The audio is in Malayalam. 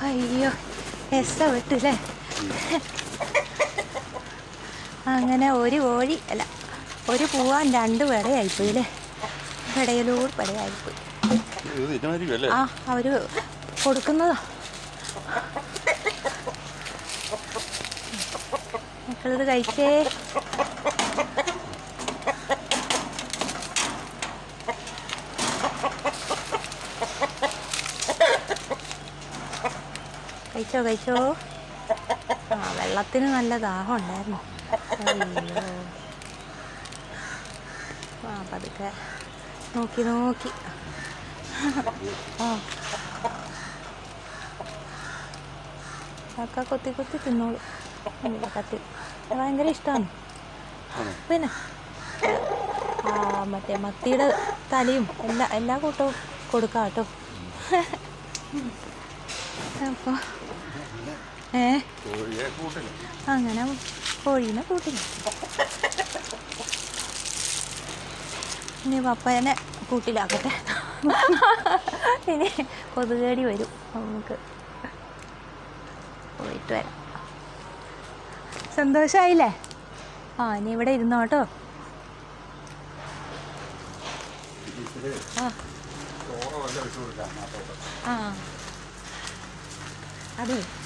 അയ്യോ രസപ്പെട്ടില്ലേ അങ്ങനെ ഒരു കോഴി അല്ല ഒരു പൂവാൻ രണ്ട് പെടയായിപ്പോയി അല്ലേ പെടയിലൂടെ പെടയായിപ്പോയി ഇത് തിന്നമായിരിക്കും അല്ലേ ആ അവര് കൊടുക്കുന്നതാ മക്കളിത് കഴിച്ചേ കഴിച്ചോ കഴിച്ചോ ആ വെള്ളത്തിന് നല്ല ദാഹം ഉണ്ടായിരുന്നു അയ്യോ ആ പതുക്കെ നോക്കി നോക്കി ആ കാക്ക കൊത്തി കൊത്തി തിന്നോളൂ ഉം, കത്തി അത് ഭയങ്കര ഇഷ്ടമാണ് ആണോ? പിന്നെ ആ മറ്റേ മത്തിയുടെ തലയും എല്ലാ എല്ലാ കൂട്ടവും കൊടുക്കാം കേട്ടോ അപ്പോൾ ഏ കോഴിയെ കൂട്ടില്ല അങ്ങനെ കോഴീനെ കൂട്ടില്ല ഇനി പപ്പനെ കൂട്ടിലാക്കട്ടെ ഇനി കൊതുകേടി വരും നമുക്ക് പോയിട്ട് വരാം സന്തോഷമായില്ലേ ആ ഇനി ഇവിടെ ഇരുന്നോ കേട്ടോ ആ ചോറ് വല്ല വെച്ച് കൊടുക്കാം നാട്ടോട്ട് ആ അതെ